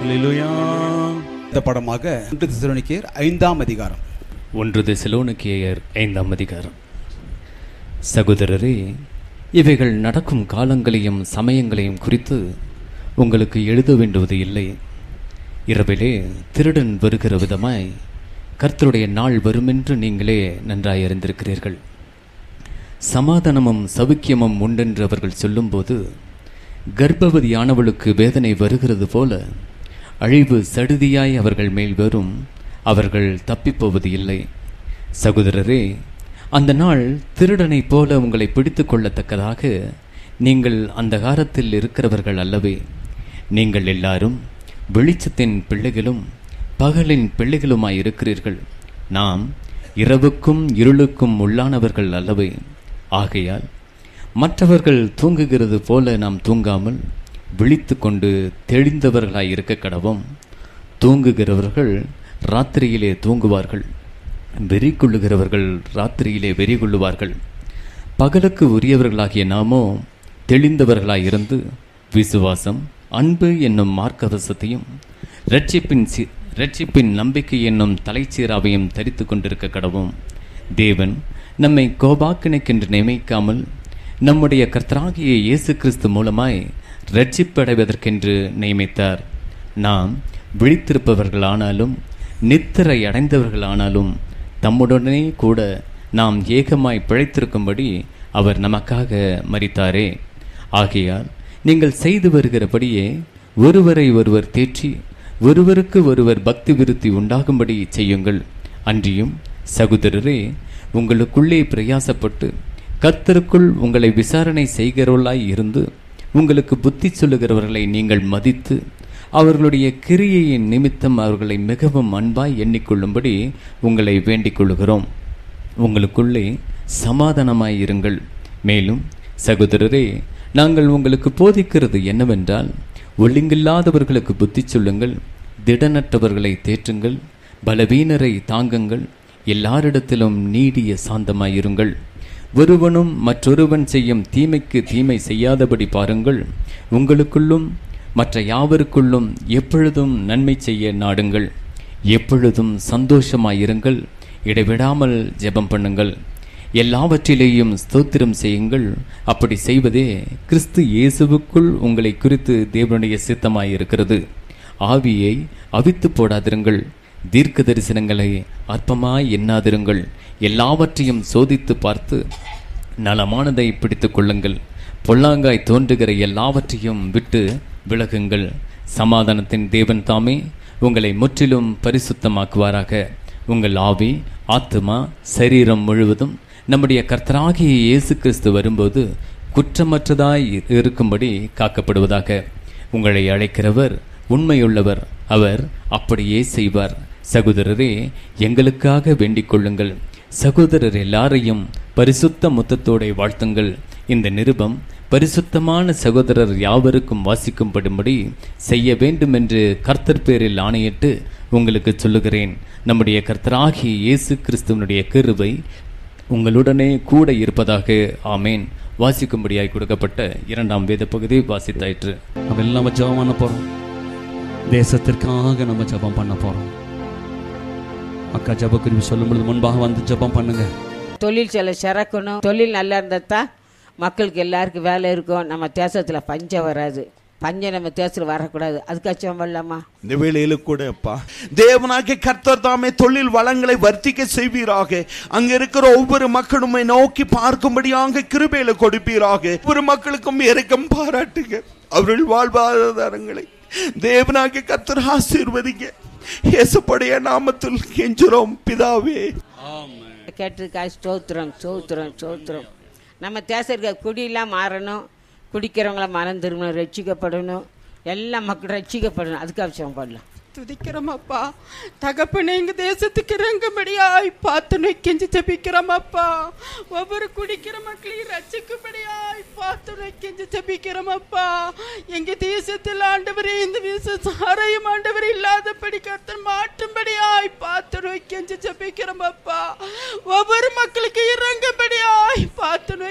அல்லேலூயா இந்த படமாக ஒன்று தெசலோனிக்கேயர் ஐந்தாம் அதிகாரம் ஒன்று தெசலோனிக்கேயர் ஐந்தாம் அதிகாரம் சகோதரரே இவைகள் நடக்கும் காலங்களையும் சமயங்களையும் குறித்து உங்களுக்கு எழுத வேண்டுவது இல்லை இரவிலே திருடன் வருகிற விதமாய் கர்த்தருடைய நாள் வருமென்று நீங்களே நன்றாய் அறிந்திருக்கிறீர்கள் சமாதானமும் சவுக்கியமும் உண்டென்று அவர்கள் சொல்லும்போது கர்ப்பவதியானவளுக்கு வேதனை வருகிறது போல அழிவு சடுதியாய் அவர்கள் மேல் வரும் அவர்கள் தப்பிப்போவது இல்லை சகோதரரே அந்த நாள் திருடனைப் போல உங்களை பிடித்து கொள்ளத்தக்கதாக நீங்கள் அந்த காலத்தில் இருக்கிறவர்கள் அல்லவே நீங்கள் எல்லாரும் வெளிச்சத்தின் பிள்ளைகளும் பகலின் பிள்ளைகளுமாய் இருக்கிறீர்கள் நாம் இரவுக்கும் இருளுக்கும் உள்ளானவர்கள் அல்லவே ஆகையால் மற்றவர்கள் தூங்குகிறது போல நாம் தூங்காமல் விழித்து கொண்டு தெளிந்தவர்களாய் இருக்க கடவும் தூங்குகிறவர்கள் ராத்திரியிலே தூங்குவார்கள் வெறி கொள்ளுகிறவர்கள் ராத்திரியிலே வெறி கொள்ளுவார்கள் பகலுக்கு உரியவர்களாகிய நாமோ தெளிந்தவர்களாய் இருந்து விசுவாசம் அன்பு என்னும் மார்க்கவசத்தையும் இரட்சிப்பின் சி இரட்சிப்பின் நம்பிக்கை என்னும் தலைச்சீராவையும் தரித்து கொண்டிருக்க கடவும் தேவன் நம்மை கோபாக்கினைக்கென்று நியமிக்காமல் நம்முடைய கர்த்தராகிய இயேசு கிறிஸ்து மூலமாய் ரட்சிப்படைவதற்கென்று நியமித்தார் நாம் விழித்திருப்பவர்களானாலும் நித்திரை அடைந்தவர்களானாலும் தம்முடனே கூட நாம் ஏகமாய் பிழைத்திருக்கும்படி அவர் நமக்காக மரித்தாரே ஆகையால் நீங்கள் செய்து வருகிறபடியே ஒருவரை ஒருவர் தேற்றி ஒருவருக்கு ஒருவர் பக்தி விருத்தி உண்டாகும்படி செய்யுங்கள் அன்றியும் சகோதரரே உங்களுக்குள்ளே பிரயாசப்பட்டு கர்த்தருக்குள் உங்களை விசாரணை செய்கிறவர்களாய் இருந்து உங்களுக்கு புத்தி சொல்லுகிறவர்களை நீங்கள் மதித்து அவர்களுடைய கிரியையின் நிமித்தம் அவர்களை மிகவும் அன்பாய் எண்ணிக்கொள்ளும்படி உங்களை வேண்டிக் கொள்ளுகிறோம் உங்களுக்குள்ளே சமாதானமாய் இருங்கள் மேலும் சகோதரரே நாங்கள் உங்களுக்கு போதிக்கிறது என்னவென்றால் ஒழுங்கில்லாதவர்களுக்கு புத்தி சொல்லுங்கள் திடனற்றவர்களை தேற்றுங்கள் பலவீனரை தாங்குங்கள் எல்லாரிடத்திலும் நீடிய சாந்தமாயிருங்கள் ஒருவனும் மற்றொருவன் செய்யும் தீமைக்கு தீமை செய்யாதபடி பாருங்கள் உங்களுக்குள்ளும் மற்ற யாவருக்குள்ளும் எப்பொழுதும் நன்மை செய்ய நாடுங்கள் எப்பொழுதும் சந்தோஷமாயிருங்கள் இடைவிடாமல் ஜெபம் பண்ணுங்கள் எல்லாவற்றிலேயும் ஸ்தோத்திரம் செய்யுங்கள் அப்படி செய்வதே கிறிஸ்து இயேசுவுக்குள் உங்களை குறித்து தேவனுடைய சித்தமாயிருக்கிறது ஆவியை அவித்து போடாதிருங்கள் தீர்க்க தரிசனங்களை அற்பமாய் எண்ணாதிருங்கள் எல்லாவற்றையும் சோதித்து பார்த்து நலமானதை பிடித்துக் கொள்ளுங்கள் பொல்லாங்காய் தோன்றுகிற எல்லாவற்றையும் விட்டு விலகுங்கள் சமாதானத்தின் தேவன் தாமே உங்களை முற்றிலும் பரிசுத்தமாக்குவாராக உங்கள் ஆவி ஆத்துமா சரீரம் முழுவதும் நம்முடைய கர்த்தராகிய இயேசு கிறிஸ்து வரும்போது குற்றமற்றதாய் இருக்கும்படி காக்கப்படுவதாக உங்களை அழைக்கிறவர் உண்மையுள்ளவர் அவர் அப்படியே செய்வார் சகோதரரே எங்களுக்காக வேண்டிக் கொள்ளுங்கள் சகோதரர் எல்லாரையும் பரிசுத்த முத்தத்தோட வாழ்த்துங்கள் இந்த நிருபம் பரிசுத்தமான சகோதரர் யாவருக்கும் வாசிக்கும்படும்படி செய்ய வேண்டும் என்று கர்த்தர் பேரில் ஆணையிட்டு உங்களுக்கு சொல்லுகிறேன் நம்முடைய கர்த்தராகிய இயேசு கிறிஸ்துவனுடைய கிருபை உங்களுடனே கூட இருப்பதாக ஆமேன் வாசிக்கும்படியாய் கொடுக்கப்பட்ட இரண்டாம் வேத பகுதி வாசித்தாயிற்று நம்ம எல்லாம் நம்ம ஜெபம் பண்ண போறோம் தேசத்திற்காக நம்ம ஜெபம் பண்ண போறோம் அக்கா ஜெபக்குருவி சொல்லும் பொழுது முன்பாக வந்து ஜெபம் பண்ணுங்க தொழில் சில சிறக்கணும் தொழில் நல்லா இருந்தால் தான் மக்களுக்கு எல்லாருக்கும் வேலை இருக்கும் நம்ம தேசத்தில் பஞ்சம் வராது பஞ்சம் நம்ம தேசத்தில் வரக்கூடாது அதுக்காச்சும் வரலாமா இந்த வேளையில கூட அப்பா தேவனாகிய கர்த்தர் தாமே தொழில் வளங்களை வர்த்திக்க செய்வீராக அங்க இருக்கிற ஒவ்வொரு மக்களுமே நோக்கி பார்க்கும்படியாக கிருபையில கொடுப்பீராக ஒவ்வொரு மக்களுக்கும் இரக்கம் பாராட்டுங்க அவர்கள் வாழ்வாதாரங்களை தேவனாகிய கர்த்தர் ஆசீர்வதிங்க இயேசுப்படைய நாமத்தில் கெஞ்சுறோம் பிதாவே கேட்டிருக்கா ஸ்தோத்திரம் ஸ்தோத்திரம் ஸ்தோத்திரம் நம்ம தேசத்துக்கு குடியெல்லாம் மாறணும் குடிக்கிறவங்கள மனம் திரும்பணும் ரட்சிக்கப்படணும் எல்லா மக்களும் ரட்சிக்கப்படணும் அதுக்கு அவசியம் பண்ணலாம் துதிக்கிறோம் அப்பா தகப்பனே எங்க தேசத்துக்கு இறங்கும்படியாய் பார்த்து நோய் கெஞ்சி ஜபிக்கிறோம் அப்பா ஒவ்வொரு குடிக்கிற மக்களையும் ரசிக்கும்படியாய் பார்த்து நோய் கெஞ்சி ஜபிக்கிறோம் அப்பா எங்க தேசத்தில் ஆண்டவரே இந்த விச சாரையும் ஆண்டவர் இல்லாதபடி கர்த்தர் மாற்றும்படியாய் பார்த்து நோய் கெஞ்சி ஜபிக்கிறோம் அப்பா ஒவ்வொரு மக்களுக்கு இறங்கும்படியாய் பார்த்து நோய்